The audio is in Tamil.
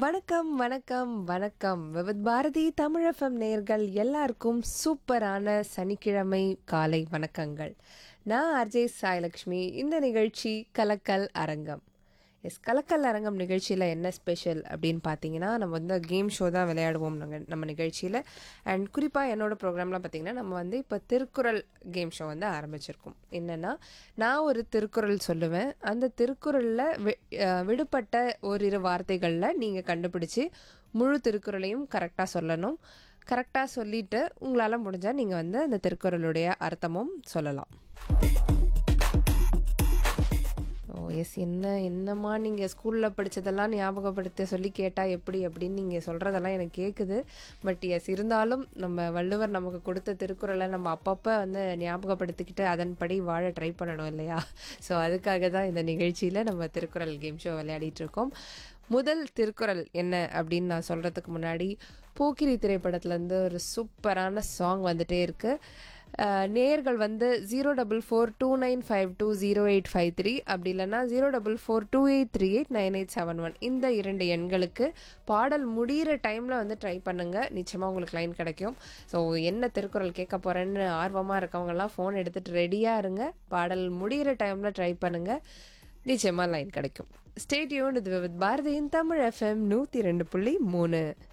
வணக்கம் வணக்கம் வணக்கம் விவித் பாரதி தமிழஃபம் நேர்கள் எல்லாருக்கும் சூப்பரான சனிக்கிழமை காலை வணக்கங்கள் நான் அர்ஜய் சாய்லக்ஷ்மி இந்த நிகழ்ச்சி கலக்கல் அரங்கம் எஸ் கலக்கல் அரங்கம் நிகழ்ச்சியில் என்ன ஸ்பெஷல் அப்படின்னு பார்த்தீங்கன்னா நம்ம வந்து கேம் ஷோ தான் விளையாடுவோம் நாங்கள் நம்ம நிகழ்ச்சியில் அண்ட் குறிப்பாக என்னோட ப்ரோக்ராம்லாம் பார்த்தீங்கன்னா நம்ம வந்து இப்போ திருக்குறள் கேம் ஷோ வந்து ஆரம்பிச்சிருக்கோம் என்னென்னா நான் ஒரு திருக்குறள் சொல்லுவேன் அந்த திருக்குறளில் வி அஹ் விடுபட்ட ஓரிரு வார்த்தைகளில் நீங்கள் கண்டுபிடிச்சி முழு திருக்குறளையும் கரெக்டாக சொல்லணும் கரெக்டாக சொல்லிவிட்டு உங்களால் முடிஞ்சால் நீங்கள் வந்து அந்த திருக்குறளுடைய அர்த்தமும் சொல்லலாம் ஓ எஸ் என்ன என்னம்மா நீங்கள் ஸ்கூலில் படித்ததெல்லாம் ஞாபகப்படுத்த சொல்லி கேட்டால் எப்படி அப்படின்னு நீங்கள் சொல்கிறதெல்லாம் எனக்கு கேட்குது பட் எஸ் இருந்தாலும் நம்ம வள்ளுவர் நமக்கு கொடுத்த திருக்குறளை நம்ம அப்பப்போ வந்து ஞாபகப்படுத்திக்கிட்டு அதன்படி வாழ ட்ரை பண்ணணும் இல்லையா ஸோ அதுக்காக தான் இந்த நிகழ்ச்சியில் நம்ம திருக்குறள் கேம் ஷோ விளையாடிட்டு இருக்கோம் முதல் திருக்குறள் என்ன அப்படின்னு நான் சொல்கிறதுக்கு முன்னாடி போக்கிரி திரைப்படத்துலேருந்து ஒரு சூப்பரான சாங் வந்துட்டே இருக்குது அஹ் நேர்கள் வந்து zero double four two nine five two zero eight five three அப்படி இல்லைன்னா zero double four two eight three eight nine eight seven one இந்த இரண்டு எண்களுக்கு பாடல் முடிகிற டைமில் வந்து ட்ரை பண்ணுங்கள் நிச்சயமாக உங்களுக்கு லைன் கிடைக்கும் ஸோ என்ன திருக்குறள் கேட்க போகிறேன்னு ஆர்வமாக இருக்கவங்கெல்லாம் ஃபோன் எடுத்துகிட்டு ரெடியாக இருங்க பாடல் முடிகிற டைமில் ட்ரை பண்ணுங்கள் நிச்சயமாக லைன் கிடைக்கும் ஸ்டேட்யூன் இது வித் பாரதியின் தமிழ் எஃப்எம் நூற்றி ரெண்டு புள்ளி மூணு